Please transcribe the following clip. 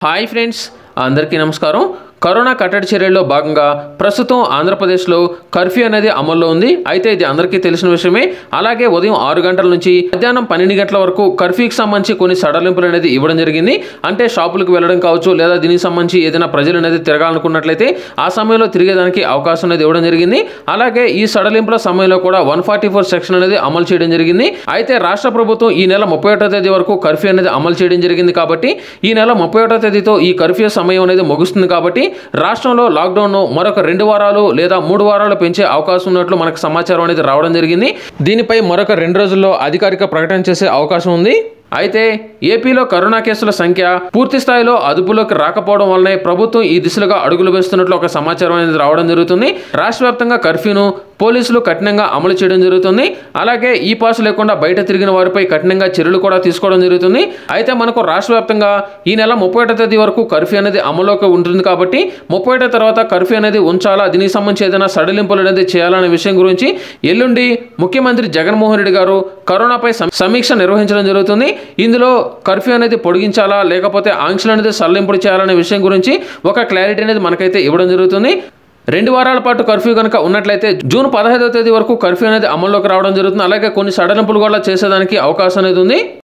hi friends అందరికీ నమస్కారం corona కట్టడి చర్యల్లో భాగంగా ప్రస్తుతం ఆంధ్రప్రదేశ్లో కర్ఫ్యూ అనేది అమల్లో ఉంది అయితే ఇది అందరికీ తెలిసిన విషయమే అలాగే ఉదయం ఆరు గంటల నుంచి మధ్యాహ్నం పన్నెండు గంటల వరకు కర్ఫ్యూకి సంబంధించి కొన్ని సడలింపులు అనేది ఇవ్వడం జరిగింది అంటే షాపులకు వెళ్ళడం కావచ్చు లేదా దీనికి సంబంధించి ఏదైనా ప్రజలు అనేది తిరగాలనుకున్నట్లయితే ఆ సమయంలో తిరిగేదానికి అవకాశం అనేది ఇవ్వడం జరిగింది అలాగే ఈ సడలింపుల సమయంలో కూడా వన్ ఫార్టీ ఫోర్ సెక్షన్ అనేది అమలు చేయడం జరిగింది అయితే రాష్ట్ర ప్రభుత్వం ఈ నెల ముప్పై ఒకటో తేదీ వరకు కర్ఫ్యూ అనేది అమలు చేయడం జరిగింది కాబట్టి ఈ నెల ముప్పై ఒకటో తేదీతో ఈ కర్ఫ్యూ సమయం అనేది ముగుస్తుంది కాబట్టి రాష్ట్రంలో లాక్డౌన్ మరొక రెండు వారాలు లేదా మూడు వారాలు పెంచే అవకాశం ఉన్నట్లు మనకు సమాచారం అనేది రావడం జరిగింది దీనిపై మరొక రెండు రోజుల్లో అధికారిక ప్రకటన చేసే అవకాశం ఉంది అయితే ఏపీలో కరోనా కేసుల సంఖ్య పూర్తి స్థాయిలో అదుపులోకి రాకపోవడం వల్లనే ప్రభుత్వం ఈ దిశలుగా అడుగులు వేస్తున్నట్లు ఒక సమాచారం అనేది రావడం జరుగుతుంది రాష్ట్ర వ్యాప్తంగా కర్ఫ్యూను పోలీసులు కఠినంగా అమలు చేయడం జరుగుతుంది అలాగే ఈ పాస్ లేకుండా బయట తిరిగిన వారిపై కఠినంగా చర్యలు కూడా తీసుకోవడం జరుగుతుంది అయితే మనకు రాష్ట్ర వ్యాప్తంగా ఈ నెల ముప్పై ఒకటో తేదీ వరకు కర్ఫ్యూ అనేది అమలులోకి ఉంటుంది కాబట్టి ముప్పై ఒకటో తర్వాత కర్ఫ్యూ అనేది ఉంచాలా దీనికి సంబంధించి ఏదైనా సడలింపులు అనేది చేయాలనే విషయం గురించి ఎల్లుండి ముఖ్యమంత్రి జగన్మోహన్ రెడ్డి గారు కరోనాపై సమ- సమీక్ష నిర్వహించడం జరుగుతుంది ఇందులో కర్ఫ్యూ అనేది పొడిగించాలా లేకపోతే ఆంక్షలు అనేది సడలింపులు చేయాలనే విషయం గురించి ఒక క్లారిటీ అనేది మనకైతే ఇవ్వడం జరుగుతుంది రెండు వారాల పాటు కర్ఫ్యూ కనుక ఉన్నట్లయితే జూన్ పదహైదవ తేదీ వరకు కర్ఫ్యూ అనేది అమల్లోకి రావడం జరుగుతుంది అలాగే కొన్ని సడలింపులు కూడా చేసేదానికి అవకాశం అనేది ఉంది